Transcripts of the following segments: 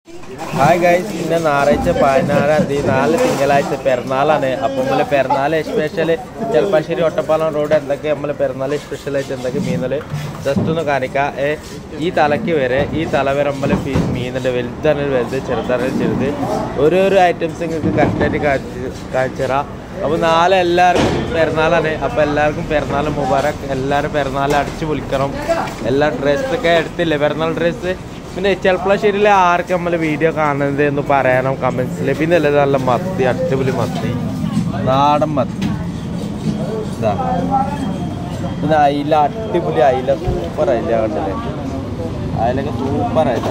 Hi guys ഇന്ന് ഞായറാഴ്ച പതിനാറാം തീയതി നാല് തിങ്കളാഴ്ച പെരുന്നാളാണ് അപ്പം നമ്മൾ പെരുന്നാൾ സ്പെഷ്യൽ ചെൽപ്പാശ്ശേരി ഒട്ടപ്പാലം റോഡ് എന്തൊക്കെ നമ്മൾ പെരുന്നാൾ സ്പെഷ്യലായിട്ട് എന്തൊക്കെ മീനുകൾ ജസ്റ്റ് ഒന്ന് കാണിക്കാം ഏ ഈ തലയ്ക്ക് വരെ ഈ തല വരെ നമ്മൾ മീനുണ്ട് വലുതാണ് വലുത് ചെറുതാണ് ചെറുത് ഓരോരോ ഐറ്റംസ് നിങ്ങൾക്ക് കറക്റ്റായിട്ട് കാണിച്ച് കാണിച്ചുതരാം അപ്പോൾ നാളെ എല്ലാവർക്കും പെരുന്നാളാണ് അപ്പോൾ എല്ലാവർക്കും പെരുന്നാൾ മുബാറക് എല്ലാവരും പെരുന്നാൾ അടിച്ച് പൊളിക്കണം എല്ലാ ഡ്രസ്സൊക്കെ എടുത്തില്ലേ പെരുന്നാൾ ഡ്രസ്സ് പിന്നെ ചെൽപ്പളശ്ശേരിയിലെ ആർക്ക് നമ്മൾ വീഡിയോ കാണുന്നത് എന്ന് പറയണം കമൻസിൽ പിന്നെ അല്ലേ നല്ല മത്തി അടിപൊളി മത്തി നാടൻ മത്തി ഇതാ പിന്നെ അയില അടിപൊളി അയില സൂപ്പർ അയില കണ്ടില്ലേ അയിലൊക്കെ സൂപ്പർ അയില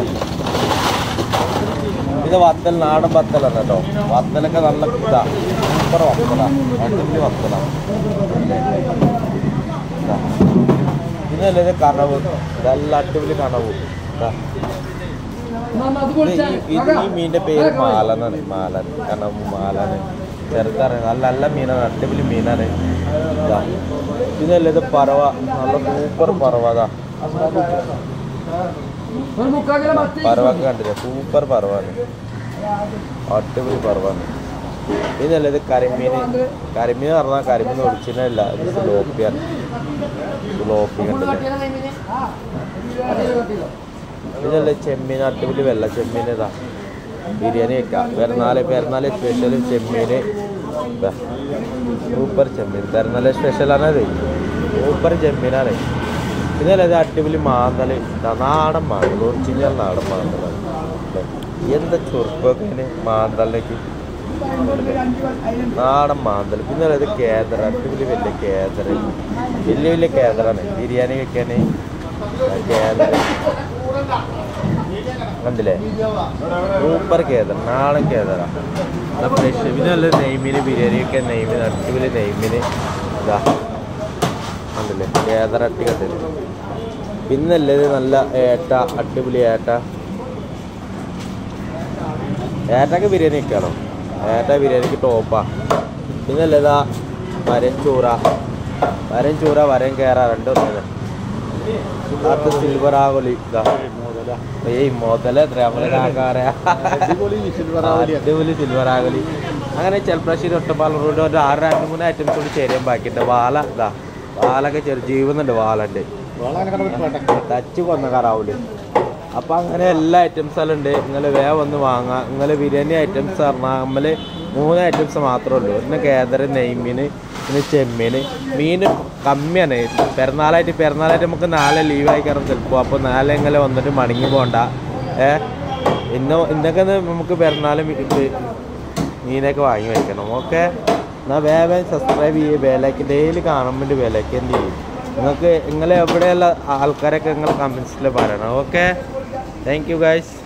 ഇത് വത്തൽ നാടൻ വത്തലാണ് കേട്ടോ വത്തലൊക്കെ നല്ല ഇതാ സൂപ്പർ വത്തല അടിപൊളി വത്തല ഇതാ. പിന്നെ അല്ലേ ഇത് കണവ് ഇതെല്ലാം അടിപൊളി കണവ് ഇതാ ഇത് ഈ- ഇത് ഈ മീനിന്റെ പേര് മാലനാണ് മാലൻ കാരണം മാലന് ചെറുതാണ് നല്ല നല്ല മീനാണ് അടിപൊളി മീനാണ് ഇതാ ഇതല്ല ഇത് പറവ നല്ല സൂപ്പർ പറവ അതാ പറവൊക്കെ കണ്ടില്ലേ സൂപ്പർ പറവാണ് അടിപൊളി പറവാണ് ഇതല്ല ഇത് കരിമീൻ കരിമീൻ പറഞ്ഞാൽ കരിമീൻ ഒറിജിനല്ല ഇത് സുലോപ്പിയാണ് സുലോപ്പി കണ്ടില്ലേ ഇതല്ലേ ചെമ്മീൻ അടിപൊളി വെള്ള ചെമ്മീൻ ഇതാ ബിരിയാണി വെക്കാം പെരുന്നാല് പെരുന്നാല് സ്പെഷ്യൽ ചെമ്മീൻ ഇതാ. സൂപ്പർ ചെമ്മീൻ പെരുന്നാല് സ്പെഷ്യലാണ് അത് സൂപ്പർ ചെമ്മീനാണ് ഇതല്ലേ ഇത് അടിപൊളി മാന്തല് ഇതാ നാടൻ മാന്തൽ ഒറിജിനൽ നാടൻ മാന്തലാണ് ഇല്ലേ? എന്താ ചുരുക്കൊക്കെ മാന്തലിലേക്ക് നാടൻ മാന്തൽ പിന്നെ ഇത് കേദർ അടിപൊളി വലിയ കേദർ വലിയ വലിയ കേദറാണ് ബിരിയാണി വെക്കാൻ കേദർ കണ്ടില്ലേ സൂപ്പർ കേദർ നാടൻ കേദറ ഫ്രഷ് പിന്നെ നല്ല നെയ്മീന് ബിരിയാണി ഒക്കെ നെയ്മീൻ അടിപൊളി നെയ്മീന് ഇതാ കണ്ടില്ലേ കേദർ അട്ടി കണ്ടില്ലേ പിന്നല്ലേ ഇത് നല്ല ഏട്ട അടിപൊളി ഏട്ട ഏട്ടക്ക് ബിരിയാണി വെക്കാണോ ഏട്ട ബിരിയാണിക്ക് ടോപ്പാ പിന്നല്ലേ ഇതാ വരൻ ചൂറ വരൻ ചൂറ വരൻ കേറ രണ്ടും ഒന്നേ അത് സിൽവർ ആകോലി ഇതാ ഏയ് മുതല എത്ര നമ്മളെ അടിപൊളി സിൽവർ ആകലി അങ്ങനെ ചെൽപ്രാശ്ശേരി ഒറ്റപ്പാലം റോഡ് ഒരു ആറ് രണ്ട് മൂന്ന് ഐറ്റംസ് കൂടി ചേരാൻ ബാക്കിയുണ്ട് വാല ഇതാ വാലൊക്കെ ചെറു ജീവുന്നുണ്ട് വാലുണ്ട് ടച്ച് കൊന്ന കറാവൂല് അപ്പം അങ്ങനെ എല്ലാ ഐറ്റംസും ഉണ്ട് നിങ്ങൾ വേഗം വന്ന് വാങ്ങാം നിങ്ങൾ ബിരിയാണി ഐറ്റംസ് പറഞ്ഞാൽ നമ്മൾ മൂന്ന് ഐറ്റംസ് മാത്രമേ ഉള്ളൂ ഒന്ന് കേദർ നെയ്മീൻ പിന്നെ ചെമ്മീൻ മീൻ കമ്മിയാണ് പെരുന്നാളായിട്ട് പെരുന്നാളായിട്ട് നമുക്ക് നാളെ ലീവായി കയറും ചിലപ്പോൾ അപ്പോൾ നാളെ ഇങ്ങനെ വന്നിട്ട് മടങ്ങി പോകണ്ട ഏ ഇന്നോ ഇന്നൊക്കെ ഒന്ന് നമുക്ക് പെരുന്നാൾ മീനൊക്കെ വാങ്ങി വെക്കണം ഓക്കെ എന്നാൽ വേഗം സബ്സ്ക്രൈബ് ചെയ്യുക വിലയ്ക്ക് ഡെയിലി കാണാൻ വേണ്ടി വിലയ്ക്ക് എന്ത് ചെയ്യും നിങ്ങൾക്ക് നിങ്ങൾ എവിടെയുള്ള ആൾക്കാരൊക്കെ നിങ്ങൾ കമൻസിൽ പറയണം ഓക്കെ താങ്ക് യു ഗൈസ്